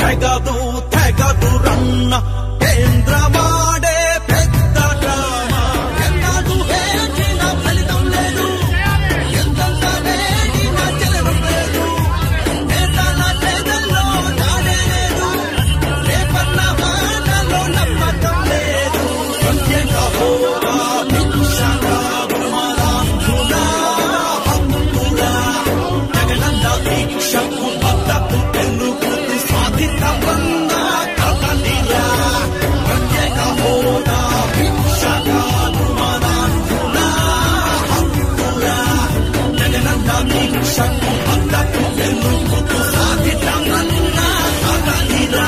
తెగదు తెగదు రన్న కేంద్రమాడే పెద్ద డ్రామా ఎన్నాడు వేచిన ఫలితం లేదు ఎంతంత వేడిన చెలవం లేదు నేతల చేతల్లో నాడే లేదు రేపన్న మాటలో నమ్మకం లేదు ప్రత్యేక హోదా భిక్షగా గురుమరాంధ్రుల హక్కుల జగనంద దీక్షకు మద్దతు తెలుపుతూ సాధితమన్న కథనిరా ప్రత్యేక హోదా భిక్షగా గురుమరాంధ్రుల హక్కుల జగనంద దీక్షకు మద్దతు తెలుపుతూ సాధితమన్న కథనిరా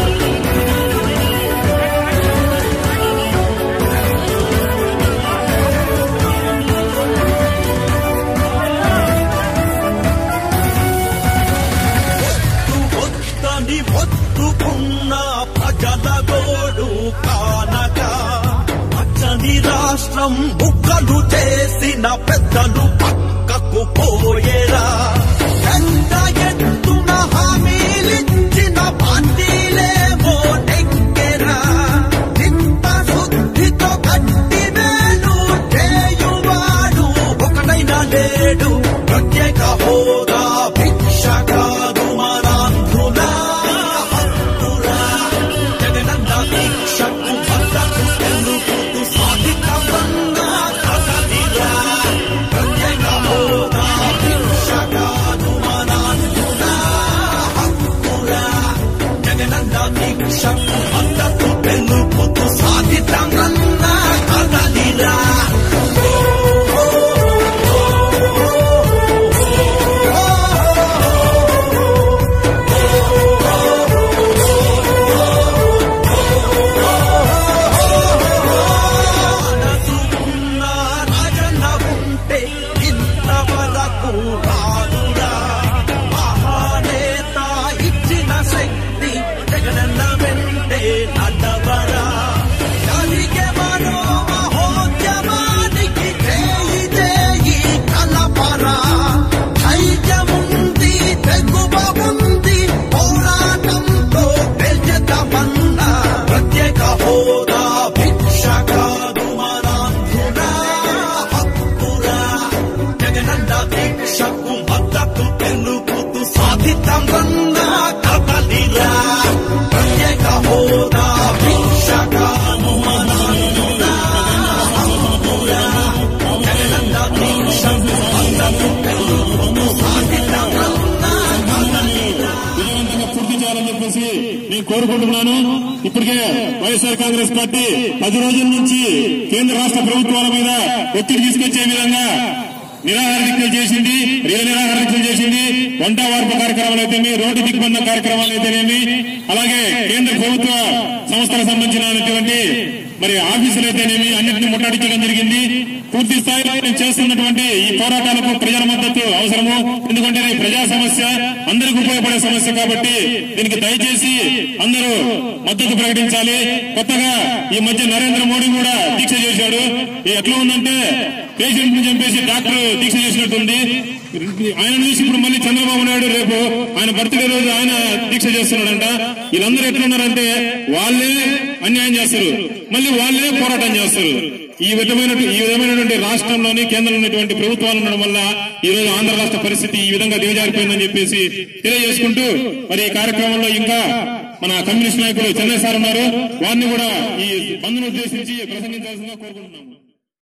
వద్దని మొత్తుకున్న ప్రజల గోడు కానక పచ్చని రాష్ట్రం ముక్కలు చేసిన పెద్దలు పక్కకు పోయేరా ఎంత ఎత్తున హామీలిచ్చిన పార్టీలేమో నెగ్గెరా ఇంత శుద్ధితో కట్టి వేలు చేయువాడు ఒకటైనా లేడు ప్రత్యేక హోదా భిక్ష కాదు మరాంధ్రుల హక్కుల జగనంద దీక్షకు మద్దతు తెలుపుతూ సాధితమన్న కథనిరా ప్రత్యేక హోదా భిక్ష కాదు మరాంధ్రుల హక్కుల జగనంద దీక్షకు మద్దతు తెలుపుతూ సాధితమన్న కథనిరా మనసుకున్న రాజన్న ఉంటే ఇంతవరకు రాదురా మహానేత ఇచ్చిన శక్తి జగనన్న వెంటే నడవరా కలిగే మరో మహోద్యమానికి చేయి చేయి కలపరా ధైర్యముంది తెగువ ఉంది పోరాటంతో పెంచతమన్నా ప్రత్యేక హోదా భిక్ష కాదు మరాంధ్రుల హక్కుల జగనంద దీక్షకు మద్దతు తెలుపుతూ సాధితమన్న కథలిరా ప్రత్యేక హోదా భిక్ష కాదు మరాంధ్రుల హక్కుల జగనంద దీక్షకు మద్దతు తెలుపుతూ సాధితమన్న కథలిరా విజయవంతంగా పూర్తి చేయాలని చెప్పేసి నేను కోరుకుంటున్నాను ఇప్పటికే వైఎస్ఆర్ కాంగ్రెస్ పార్టీ పది రోజుల నుంచి కేంద్ర రాష్ట్ర ప్రభుత్వాల మీద ఒత్తిడి తీసుకొచ్చే విధంగా నిరాహార దీక్షలు చేసింది రియ నిరాహార దీక్షలు చేసింది వంట వార్పు కార్యక్రమాలు అయితేనేమి రోడ్డు దిగ్బంధ కార్యక్రమాలు అయితేనేమి అలాగే కేంద్ర ప్రభుత్వ సంస్థలకు సంబంధించినటువంటి మరి ఆఫీసులు అయితేనేమి అన్నింటినీ ముట్టడించడం జరిగింది పూర్తి స్థాయిలో నేను చేస్తున్నటువంటి ఈ పోరాటాలకు ప్రజల మద్దతు అవసరము ఎందుకంటే ఇది ప్రజా సమస్య అందరికి ఉపయోగపడే సమస్య కాబట్టి దీనికి దయచేసి అందరూ మద్దతు ప్రకటించాలి కొత్తగా ఈ మధ్య నరేంద్ర మోడీ కూడా దీక్ష చేశాడు ఇది ఎట్లా ఉందంటే పేషెంట్ ని చంపేసి డాక్టర్ దీక్ష చేసినట్టుంది ఆయన చూసి ఇప్పుడు మళ్ళీ చంద్రబాబు నాయుడు రేపు ఆయన బర్త్డే రోజు ఆయన దీక్ష చేస్తున్నాడంట వీళ్ళందరూ ఎట్లున్నారంటే వాళ్ళే అన్యాయం చేస్తారు మళ్ళీ వాళ్ళే పోరాటం చేస్తారు ఈ విధమైన ఈ విధమైనటువంటి రాష్ట్రంలోని కేంద్రంలో ఉన్నటువంటి ప్రభుత్వాలు ఉండడం వల్ల ఈ రోజు ఆంధ్ర రాష్ట్ర పరిస్థితి ఈ విధంగా దిగజారిపోయిందని చెప్పేసి తెలియజేసుకుంటూ మరి ఈ కార్యక్రమంలో ఇంకా మన కమ్యూనిస్ట్ నాయకులు చెన్నై సార్ ఉన్నారు వారిని కూడా ఈ బంద్ను ఉద్దేశించి ప్రసంగించాల్సిందిగా కోరుకుంటున్నాము